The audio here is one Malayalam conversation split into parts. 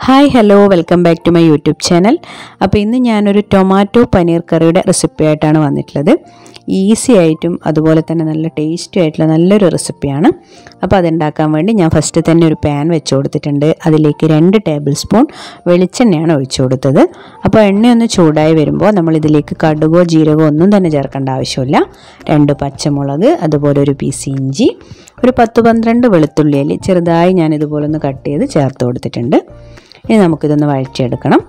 hi hello welcome back to my YouTube channel അപ്പോൾ ഇന്ന് ഞാനൊരു ടൊമാറ്റോ പനീർ കറിയുടെ റെസിപ്പി ആയിട്ടാണ് വന്നിട്ടുള്ളത് ഈസി ആയിട്ടും അതുപോലെ തന്നെ നല്ല ടേസ്റ്റി ആയിട്ടുള്ള നല്ലൊരു റെസിപ്പിയാണ് അപ്പോൾ അതുണ്ടാക്കാൻ വേണ്ടി ഞാൻ ഫസ്റ്റ് തന്നെ ഒരു പാൻ വെച്ച് കൊടുത്തിട്ടുണ്ട് അതിലേക്ക് രണ്ട് ടേബിൾ സ്പൂൺ വെളിച്ചെണ്ണയാണ് ഒഴിച്ചു കൊടുത്തത് അപ്പോൾ എണ്ണയൊന്ന് ചൂടായി വരുമ്പോൾ നമ്മൾ ഇതിലേക്ക് കടുകോ ജീരകോ ഒന്നും തന്നെ ചേർക്കേണ്ട ആവശ്യമില്ല രണ്ട് പച്ചമുളക് അതുപോലെ ഒരു പീസ് ഇഞ്ചി ഒരു പത്ത് പന്ത്രണ്ട് വെളുത്തുള്ളിയിൽ ചെറുതായി ഞാൻ ഇതുപോലെ ഒന്ന് കട്ട് ചെയ്ത് ചേർത്ത് കൊടുത്തിട്ടുണ്ട് ഇനി നമുക്കിതൊന്ന് വഴറ്റിയെടുക്കണം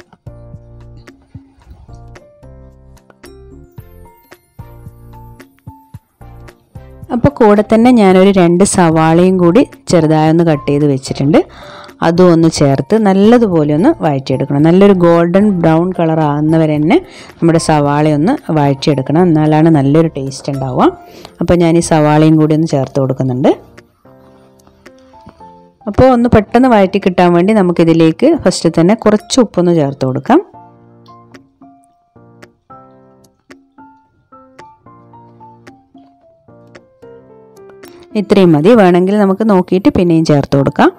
അപ്പോൾ കൂടെ തന്നെ ഞാനൊരു രണ്ട് സവാളയും കൂടി ചെറുതായി ഒന്ന് കട്ട് ചെയ്ത് വെച്ചിട്ടുണ്ട് അതും ഒന്ന് ചേർത്ത് നല്ലതുപോലെ ഒന്ന് വഴറ്റിയെടുക്കണം നല്ലൊരു ഗോൾഡൻ ബ്രൗൺ കളർ ആകുന്നവരെ തന്നെ നമ്മുടെ സവാളയൊന്ന് വഴറ്റിയെടുക്കണം എന്നാലാണ് നല്ലൊരു ടേസ്റ്റ് ഉണ്ടാവുക അപ്പോൾ ഞാൻ ഈ സവാളയും കൂടി ഒന്ന് ചേർത്ത് കൊടുക്കുന്നുണ്ട് അപ്പോൾ ഒന്ന് പെട്ടെന്ന് വഴറ്റി കിട്ടാൻ വേണ്ടി നമുക്കിതിലേക്ക് ഫസ്റ്റ് തന്നെ കുറച്ച് ഉപ്പൊന്ന് ചേർത്ത് കൊടുക്കാം ഇത്രയും മതി വേണമെങ്കിൽ നമുക്ക് നോക്കിയിട്ട് പിന്നെയും ചേർത്ത് കൊടുക്കാം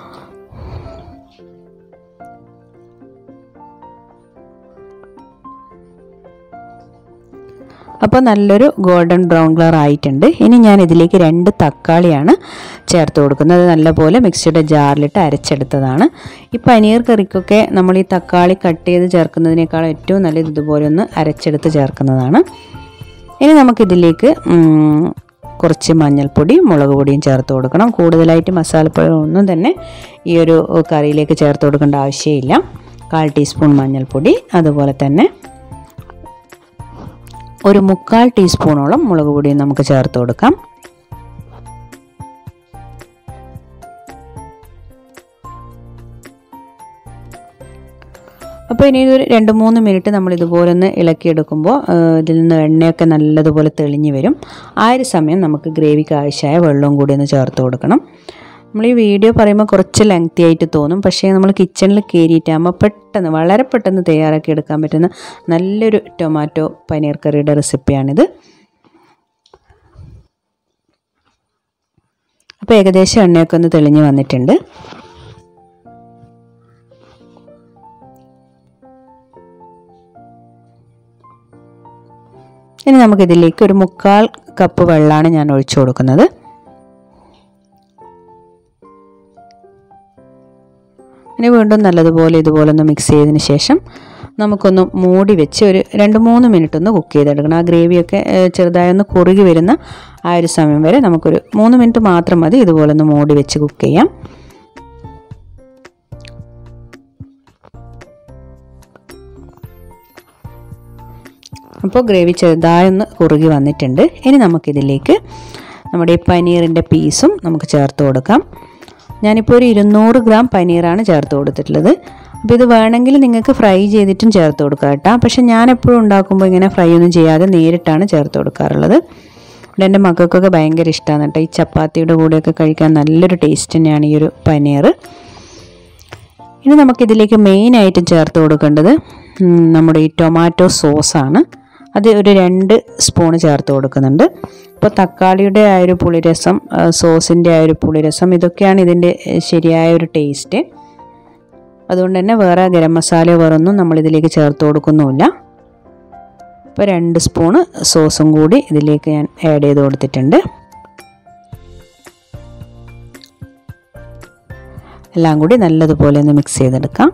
അപ്പോൾ നല്ലൊരു ഗോൾഡൻ ബ്രൗൺ കളർ ആയിട്ടുണ്ട് ഇനി ഞാൻ ഇതിലേക്ക് രണ്ട് തക്കാളിയാണ് ചേർത്ത് കൊടുക്കുന്നത് നല്ലപോലെ മിക്സിയുടെ ജാറിലിട്ട് അരച്ചെടുത്തതാണ് ഈ പനീർ കറിക്കൊക്കെ നമ്മൾ ഈ തക്കാളി കട്ട് ചെയ്ത് ചേർക്കുന്നതിനേക്കാൾ ഏറ്റവും നല്ലത് ഇതുപോലെ ഒന്ന് അരച്ചെടുത്ത് ചേർക്കുന്നതാണ് ഇനി നമുക്കിതിലേക്ക് കുറച്ച് മഞ്ഞൾപ്പൊടി മുളക് പൊടിയും ചേർത്ത് കൊടുക്കണം കൂടുതലായിട്ട് മസാലപ്പൊടി ഒന്നും തന്നെ ഈ ഒരു കറിയിലേക്ക് ചേർത്ത് കൊടുക്കേണ്ട ആവശ്യമില്ല കാൽ ടീസ്പൂൺ മഞ്ഞൾപ്പൊടി അതുപോലെ തന്നെ ഒരു മുക്കാൽ ടീസ്പൂണോളം മുളക് പൊടിയും നമുക്ക് ചേർത്ത് കൊടുക്കാം അപ്പോൾ ഇനി ഒരു രണ്ട് മൂന്ന് മിനിറ്റ് നമ്മൾ ഇതുപോലെ ഒന്ന് ഇളക്കിയെടുക്കുമ്പോൾ ഇതിൽ നിന്ന് എണ്ണയൊക്കെ നല്ലതുപോലെ തെളിഞ്ഞ് വരും ആ ഒരു സമയം നമുക്ക് ഗ്രേവിക്ക് ആവശ്യമായ വെള്ളവും കൂടി ഒന്ന് ചേർത്ത് കൊടുക്കണം നമ്മൾ ഈ വീഡിയോ പറയുമ്പോൾ കുറച്ച് ലെങ്തി ആയിട്ട് തോന്നും പക്ഷേ നമ്മൾ കിച്ചണിൽ കയറിയിട്ടാകുമ്പോൾ പെട്ടെന്ന് വളരെ പെട്ടെന്ന് തയ്യാറാക്കി എടുക്കാൻ പറ്റുന്ന നല്ലൊരു ടൊമാറ്റോ പനീർ കറിയുടെ റെസിപ്പിയാണിത് അപ്പോൾ ഏകദേശം എണ്ണയൊക്കെ ഒന്ന് തെളിഞ്ഞ് വന്നിട്ടുണ്ട് ഇനി നമുക്കിതിലേക്ക് ഒരു മുക്കാൽ കപ്പ് വെള്ളമാണ് ഞാൻ ഒഴിച്ചു കൊടുക്കുന്നത് ഇനി വീണ്ടും നല്ലതുപോലെ ഇതുപോലെ ഒന്ന് മിക്സ് ചെയ്തതിന് ശേഷം നമുക്കൊന്ന് മൂടി വെച്ച് ഒരു രണ്ട് മൂന്ന് മിനിറ്റ് ഒന്ന് കുക്ക് ചെയ്തെടുക്കണം ആ ഗ്രേവിയൊക്കെ ചെറുതായി ഒന്ന് കുറുകി വരുന്ന ആ ഒരു സമയം വരെ നമുക്കൊരു മൂന്ന് മിനിറ്റ് മാത്രം മതി ഇതുപോലെ ഒന്ന് മൂടി വെച്ച് കുക്ക് ചെയ്യാം അപ്പോൾ ഗ്രേവി ചെറുതായൊന്ന് കുറുകി വന്നിട്ടുണ്ട് ഇനി നമുക്കിതിലേക്ക് നമ്മുടെ ഈ പനീറിൻ്റെ പീസും നമുക്ക് ചേർത്ത് കൊടുക്കാം ഞാനിപ്പോൾ ഒരു ഇരുന്നൂറ് ഗ്രാം പനീറാണ് ചേർത്ത് കൊടുത്തിട്ടുള്ളത് അപ്പോൾ ഇത് വേണമെങ്കിൽ നിങ്ങൾക്ക് ഫ്രൈ ചെയ്തിട്ടും ചേർത്ത് കൊടുക്കാം കേട്ടോ പക്ഷെ ഞാൻ എപ്പോഴും ഉണ്ടാക്കുമ്പോൾ ഇങ്ങനെ ഫ്രൈ ഒന്നും ചെയ്യാതെ നേരിട്ടാണ് ചേർത്ത് കൊടുക്കാറുള്ളത് ഇവിടെ എൻ്റെ മക്കൾക്കൊക്കെ ഭയങ്കര ഇഷ്ടമാണ് കേട്ടോ ഈ ചപ്പാത്തിയുടെ കൂടെയൊക്കെ കഴിക്കാൻ നല്ലൊരു ടേസ്റ്റ് തന്നെയാണ് ഈ ഒരു പനീർ ഇനി നമുക്കിതിലേക്ക് മെയിനായിട്ടും ചേർത്ത് കൊടുക്കേണ്ടത് നമ്മുടെ ഈ ടൊമാറ്റോ സോസാണ് അത് ഒരു രണ്ട് സ്പൂണ് ചേർത്ത് കൊടുക്കുന്നുണ്ട് അപ്പോൾ തക്കാളിയുടെ ആ ഒരു പുളിരസം സോസിൻ്റെ ആ ഒരു പുളിരസം ഇതൊക്കെയാണ് ഇതിൻ്റെ ശരിയായ ഒരു ടേസ്റ്റ് അതുകൊണ്ട് തന്നെ വേറെ ഗരം മസാല വേറൊന്നും നമ്മളിതിലേക്ക് ചേർത്ത് കൊടുക്കുന്നുമില്ല ഇപ്പോൾ രണ്ട് സ്പൂണ് സോസും കൂടി ഇതിലേക്ക് ഞാൻ ആഡ് ചെയ്ത് കൊടുത്തിട്ടുണ്ട് എല്ലാം കൂടി നല്ലതുപോലെ ഒന്ന് മിക്സ് ചെയ്തെടുക്കാം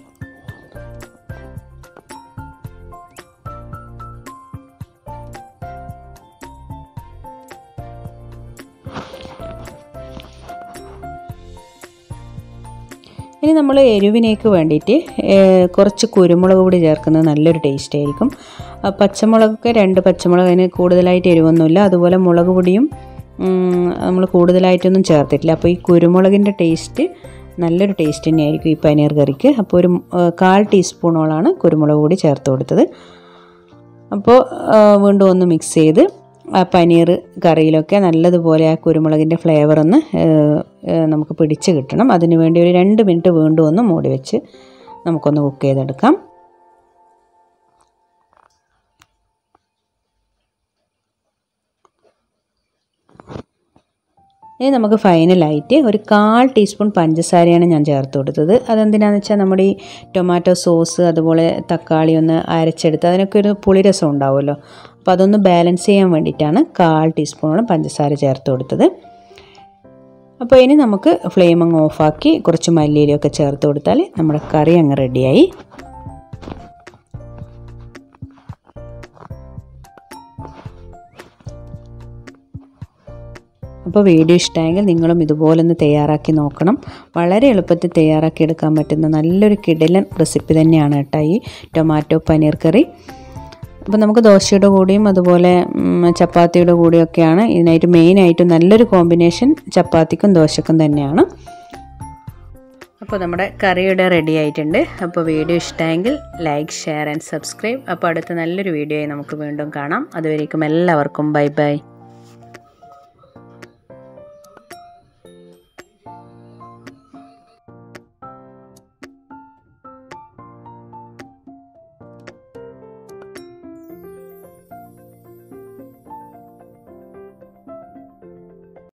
ഇനി നമ്മൾ എരിവിനേക്ക് വേണ്ടിയിട്ട് കുറച്ച് കുരുമുളക് പൊടി ചേർക്കുന്നത് നല്ലൊരു ടേസ്റ്റ് ആയിരിക്കും പച്ചമുളകൊക്കെ രണ്ട് മുളക് അതിന് കൂടുതലായിട്ട് എരിവൊന്നുമില്ല അതുപോലെ മുളക് പൊടിയും നമ്മൾ കൂടുതലായിട്ടൊന്നും ചേർത്തിട്ടില്ല അപ്പോൾ ഈ കുരുമുളകിൻ്റെ ടേസ്റ്റ് നല്ലൊരു ടേസ്റ്റ് തന്നെയായിരിക്കും ഈ പനീർ കറിക്ക് അപ്പോൾ ഒരു കാൽ ടീസ്പൂണോളാണ് കുരുമുളക് പൊടി ചേർത്ത് കൊടുത്തത് അപ്പോൾ വീണ്ടും ഒന്ന് മിക്സ് ചെയ്ത് ആ പനീർ കറിയിലൊക്കെ നല്ലതുപോലെ ആ കുരുമുളകിൻ്റെ ഫ്ലേവർ ഒന്ന് നമുക്ക് പിടിച്ച് കിട്ടണം അതിന് വേണ്ടി ഒരു രണ്ട് മിനിറ്റ് വീണ്ടും ഒന്ന് മൂടി വെച്ച് നമുക്കൊന്ന് കുക്ക് ചെയ്തെടുക്കാം ഇനി നമുക്ക് ഫൈനലായിട്ട് ഒരു കാൽ ടീസ്പൂൺ പഞ്ചസാരയാണ് ഞാൻ ചേർത്ത് കൊടുത്തത് അതെന്തിനാണെന്ന് വെച്ചാൽ നമ്മുടെ ഈ ടൊമാറ്റോ സോസ് അതുപോലെ തക്കാളി ഒന്ന് അരച്ചെടുത്ത് അതിനൊക്കെ ഒരു പുളിരസം ഉണ്ടാവുമല്ലോ അപ്പോൾ അതൊന്ന് ബാലൻസ് ചെയ്യാൻ വേണ്ടിയിട്ടാണ് കാൽ ടീസ്പൂണോളം പഞ്ചസാര ചേർത്ത് കൊടുത്തത് അപ്പോൾ ഇനി നമുക്ക് ഫ്ലെയിം അങ്ങ് ഓഫാക്കി കുറച്ച് മല്ലിയിലൊക്കെ ചേർത്ത് കൊടുത്താൽ നമ്മുടെ കറി അങ്ങ് റെഡിയായി അപ്പോൾ വീഡിയോ ഇഷ്ടമായെങ്കിൽ നിങ്ങളും ഇതുപോലൊന്ന് തയ്യാറാക്കി നോക്കണം വളരെ എളുപ്പത്തിൽ തയ്യാറാക്കി എടുക്കാൻ പറ്റുന്ന നല്ലൊരു കിടലൻ റെസിപ്പി തന്നെയാണ് കേട്ടോ ഈ ടൊമാറ്റോ പനീർ കറി അപ്പോൾ നമുക്ക് ദോശയുടെ കൂടെയും അതുപോലെ ചപ്പാത്തിയുടെ കൂടെയൊക്കെയാണ് ഇതിനായിട്ട് മെയിനായിട്ട് നല്ലൊരു കോമ്പിനേഷൻ ചപ്പാത്തിക്കും ദോശക്കും തന്നെയാണ് അപ്പോൾ നമ്മുടെ കറിയുടെ റെഡി ആയിട്ടുണ്ട് അപ്പോൾ വീഡിയോ ഇഷ്ടമായെങ്കിൽ ലൈക്ക് ഷെയർ ആൻഡ് സബ്സ്ക്രൈബ് അപ്പോൾ അടുത്ത നല്ലൊരു വീഡിയോയിൽ നമുക്ക് വീണ്ടും കാണാം അതുവരേക്കും എല്ലാവർക്കും ബൈ ബൈ